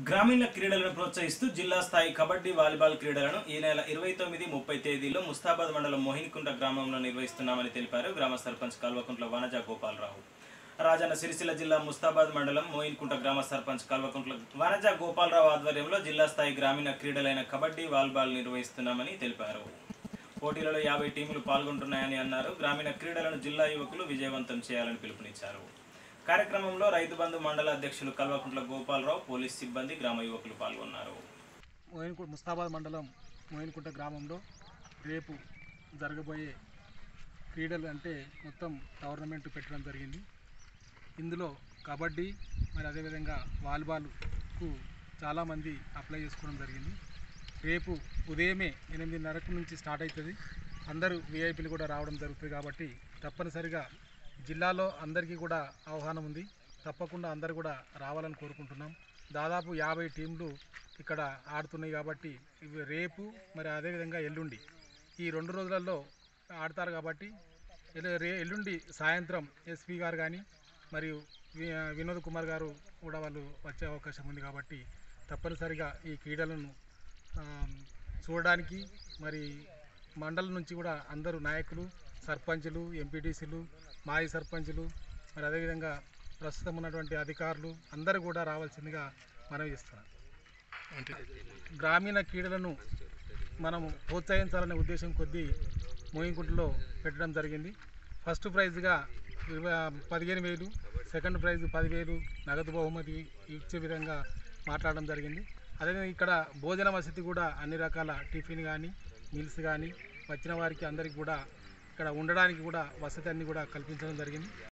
గ్రామీణ క్రీడలను ప్రోత్సహిస్తూ జిల్లా స్థాయి కబడ్డీ వాలీబాల్ క్రీడలను ఈ నెల ఇరవై తొమ్మిది ముప్పై తేదీలో ముస్తాబాద్ మండలం మోహినికుంట గ్రామంలో నిర్వహిస్తున్నామని తెలిపారు గ్రామ సర్పంచ్ కల్వకుంట్ల వనజ గోపాలరావు రాజన్న సిరిసిల్ల జిల్లా ముస్తాబాద్ మండలం మోయిన్కుంట గ్రామ సర్పంచ్ కల్వకుంట్ల వనజ గోపాలరావు ఆధ్వర్యంలో జిల్లా స్థాయి గ్రామీణ క్రీడలైన కబడ్డీ వాలీబాల్ నిర్వహిస్తున్నామని తెలిపారు పోటీలలో యాభై టీములు పాల్గొంటున్నాయని అన్నారు గ్రామీణ క్రీడలను జిల్లా యువకులు విజయవంతం చేయాలని పిలుపునిచ్చారు కార్యక్రమంలో రైతు బంధు మండల అధ్యక్షులు కల్వకుంట్ల గోపాలరావు పోలీస్ సిబ్బంది గ్రామ యువకులు పాల్గొన్నారు మోయిన్కుంట ముస్తాబాద్ మండలం మోయిన్కుంట గ్రామంలో రేపు జరగబోయే క్రీడలు అంటే మొత్తం టోర్నమెంట్ పెట్టడం జరిగింది ఇందులో కబడ్డీ మరి అదేవిధంగా వాలీబాల్కు చాలామంది అప్లై చేసుకోవడం జరిగింది రేపు ఉదయమే ఎనిమిదిన్నరకు నుంచి స్టార్ట్ అవుతుంది అందరూ విఐపీలు కూడా రావడం జరుగుతుంది కాబట్టి తప్పనిసరిగా జిల్లాలో అందరికీ కూడా ఆహ్వానం ఉంది తప్పకుండా అందరూ కూడా రావాలని కోరుకుంటున్నాం దాదాపు యాభై టీంలు ఇక్కడ ఆడుతున్నాయి కాబట్టి ఇవి రేపు మరి అదేవిధంగా ఎల్లుండి ఈ రెండు రోజులలో ఆడతారు కాబట్టి ఎల్లు- రే ఎల్లుండి సాయంత్రం ఎస్పీ గారు కానీ మరియు వి- వినోద్ కుమార్ గారు కూడా వాళ్ళు వచ్చే అవకాశం ఉంది కాబట్టి తప్పనిసరిగా ఈ క్రీడలను ఆ, చూడడానికి మరి మండలం నుంచి కూడా అందరూ నాయకులు సర్పంచులు ఎంపీటీసీలు మాజీ సర్పంచులు మరి అదేవిధంగా ప్రస్తుతం ఉన్నటువంటి అధికారులు అందరూ కూడా రావాల్సిందిగా మనవి చేస్తున్నాం గ్రామీణ క్రీడలను మనము ప్రోత్సహించాలనే ఉద్దేశం కొద్దీ మోయింకుంటలో పెట్టడం జరిగింది ఫస్ట్ ప్రైజ్గా ఇరవై పదిహేను వేలు సెకండ్ ప్రైజ్ పదివేలు నగదు బహుమతి ఇచ్చే విధంగా మాట్లాడడం జరిగింది అదేవిధంగా ఇక్కడ భోజన వసతి కూడా అన్ని రకాల టిఫిన్ కానీ మీల్స్ కానీ వచ్చిన వారికి అందరికీ కూడా ఇక్కడ ఉండడానికి కూడా వసతి అన్ని కూడా కల్పించడం జరిగింది